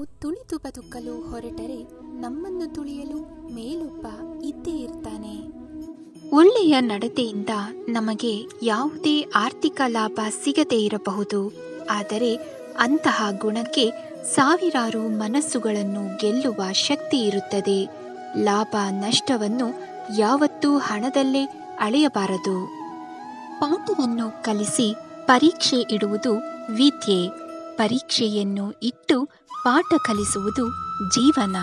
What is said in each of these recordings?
ತುಳಿದು ಬದುಕಲು ಹೊರಟರೆ ನಮ್ಮನ್ನು ತುಳಿಯಲು ಮೇಲೊಬ್ಬ ಇದ್ದೇ ಇರ್ತಾನೆ ಒಳ್ಳೆಯ ನಡತೆಯಿಂದ ನಮಗೆ ಯಾವುದೇ ಆರ್ಥಿಕ ಲಾಭ ಸಿಗದೇ ಇರಬಹುದು ಆದರೆ ಅಂತಹ ಗುಣಕ್ಕೆ ಸಾವಿರಾರು ಮನಸ್ಸುಗಳನ್ನು ಗೆಲ್ಲುವ ಶಕ್ತಿ ಇರುತ್ತದೆ ಲಾಭ ನಷ್ಟವನ್ನು ಯಾವತ್ತೂ ಹಣದಲ್ಲೇ ಅಳೆಯಬಾರದು ಪಾಠವನ್ನು ಕಲಿಸಿ ಪರೀಕ್ಷೆ ಇಡುವುದು ವಿದ್ಯೆ ಪರೀಕ್ಷೆಯನ್ನು ಇಟ್ಟು ಪಾಠ ಕಲಿಸುವುದು ಜೀವನ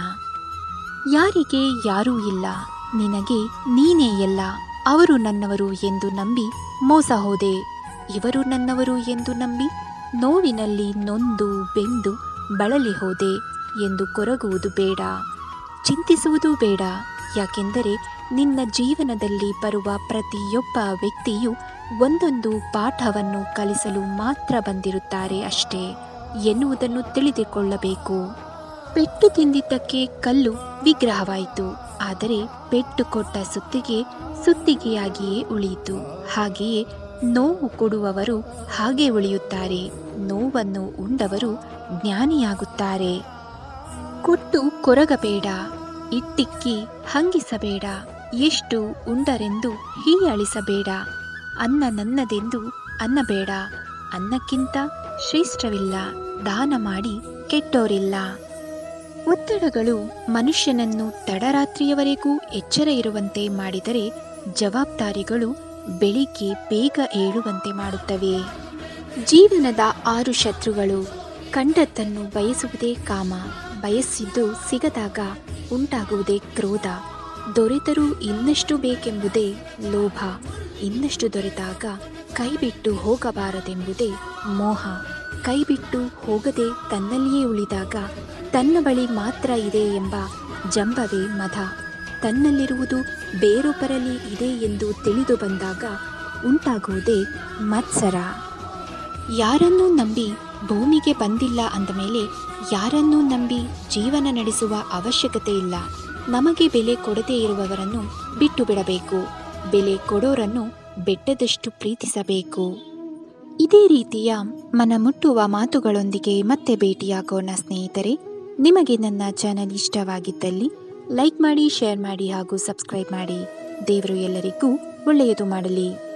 ಯಾರಿಗೆ ಯಾರೂ ಇಲ್ಲ ನಿನಗೆ ನೀನೇ ಎಲ್ಲ ಅವರು ನನ್ನವರು ಎಂದು ನಂಬಿ ಮೋಸ ಹೋದೆ ಇವರು ನನ್ನವರು ಎಂದು ನಂಬಿ ನೋವಿನಲ್ಲಿ ನೊಂದು ಬೆಂದು ಬಳಲಿ ಹೋದೆ ಎಂದು ಕೊರಗುವುದು ಬೇಡ ಚಿಂತಿಸುವುದು ಬೇಡ ಯಾಕೆಂದರೆ ನಿನ್ನ ಜೀವನದಲ್ಲಿ ಬರುವ ಪ್ರತಿಯೊಬ್ಬ ವ್ಯಕ್ತಿಯು ಒಂದೊಂದು ಪಾಠವನ್ನು ಕಲಿಸಲು ಮಾತ್ರ ಬಂದಿರುತ್ತಾರೆ ಅಷ್ಟೇ ಎನ್ನುವುದನ್ನು ತಿಳಿದುಕೊಳ್ಳಬೇಕು ಪೆಟ್ಟು ತಿಂದಿದ್ದಕ್ಕೆ ಕಲ್ಲು ವಿಗ್ರಹವಾಯಿತು ಆದರೆ ಪೆಟ್ಟು ಕೊಟ್ಟ ಸುತ್ತಿಗೆ ಸುತ್ತಿಗೆಯಾಗಿಯೇ ಉಳಿಯಿತು ಹಾಗೆಯೇ ನೋವು ಕೊಡುವವರು ಹಾಗೆ ಉಳಿಯುತ್ತಾರೆ ನೋವನ್ನು ಉಂಡವರು ಜ್ಞಾನಿಯಾಗುತ್ತಾರೆ ಕೊಟ್ಟು ಕೊರಗಬೇಡ ಇಟ್ಟಿಕ್ಕಿ ಹಂಗಿಸಬೇಡ ಎಷ್ಟು ಉಂಡರೆಂದು ಹೀಯಾಳಿಸಬೇಡ ಅನ್ನ ನನ್ನದೆಂದು ಅನ್ನಬೇಡ ಅನ್ನಕ್ಕಿಂತ ಶ್ರೇಷ್ಠವಿಲ್ಲ ದಾನ ಮಾಡಿ ಕೆಟ್ಟೋರಿಲ್ಲ ಒತ್ತಡಗಳು ಮನುಷ್ಯನನ್ನು ತಡರಾತ್ರಿಯವರೆಗೂ ಎಚ್ಚರ ಇರುವಂತೆ ಮಾಡಿದರೆ ಜವಾಬ್ದಾರಿಗಳು ಬೆಳಿಗ್ಗೆ ಬೇಗ ಏಳುವಂತೆ ಮಾಡುತ್ತವೆ ಜೀವನದ ಆರು ಶತ್ರುಗಳು ಕಂಡದ್ದನ್ನು ಬಯಸುವುದೇ ಕಾಮ ಬಯಸಿದ್ದು ಸಿಗದಾಗ ಉಂಟಾಗುವುದೇ ಕ್ರೋಧ ದೊರೆತರೂ ಇನ್ನಷ್ಟು ಬೇಕೆಂಬುದೇ ಲೋಭ ಇನ್ನಷ್ಟು ದೊರೆತಾಗ ಕೈಬಿಟ್ಟು ಹೋಗಬಾರದೆಂಬುದೇ ಮೋಹ ಕೈಬಿಟ್ಟು ಹೋಗದೆ ತನ್ನಲ್ಲಿಯೇ ಉಳಿದಾಗ ತನ್ನ ಬಳಿ ಮಾತ್ರ ಇದೆ ಎಂಬ ಜಂಬವೇ ಮದ ತನ್ನಲ್ಲಿರುವುದು ಬೇರೊಬ್ಬರಲ್ಲಿ ಇದೆ ಎಂದು ತಿಳಿದು ಬಂದಾಗ ಉಂಟಾಗುವುದೇ ಮತ್ಸರ ಯಾರನ್ನೂ ನಂಬಿ ಭೂಮಿಗೆ ಬಂದಿಲ್ಲ ಅಂದಮೇಲೆ ಯಾರನ್ನೂ ನಂಬಿ ಜೀವನ ನಡೆಸುವ ಅವಶ್ಯಕತೆ ಇಲ್ಲ ನಮಗೆ ಬೆಲೆ ಕೊಡದೇ ಇರುವವರನ್ನು ಬಿಟ್ಟು ಬಿಡಬೇಕು ಬೆಲೆ ಕೊಡೋರನ್ನು ಬೆಟ್ಟದಷ್ಟು ಪ್ರೀತಿಸಬೇಕು ಇದೇ ರೀತಿಯ ಮನಮುಟ್ಟುವ ಮಾತುಗಳೊಂದಿಗೆ ಮತ್ತೆ ಭೇಟಿಯಾಗೋಣ ಸ್ನೇಹಿತರೆ ನಿಮಗೆ ನನ್ನ ಚಾನಲ್ ಇಷ್ಟವಾಗಿದ್ದಲ್ಲಿ ಲೈಕ್ ಮಾಡಿ ಶೇರ್ ಮಾಡಿ ಹಾಗೂ ಸಬ್ಸ್ಕ್ರೈಬ್ ಮಾಡಿ ದೇವರು ಎಲ್ಲರಿಗೂ ಒಳ್ಳೆಯದು ಮಾಡಲಿ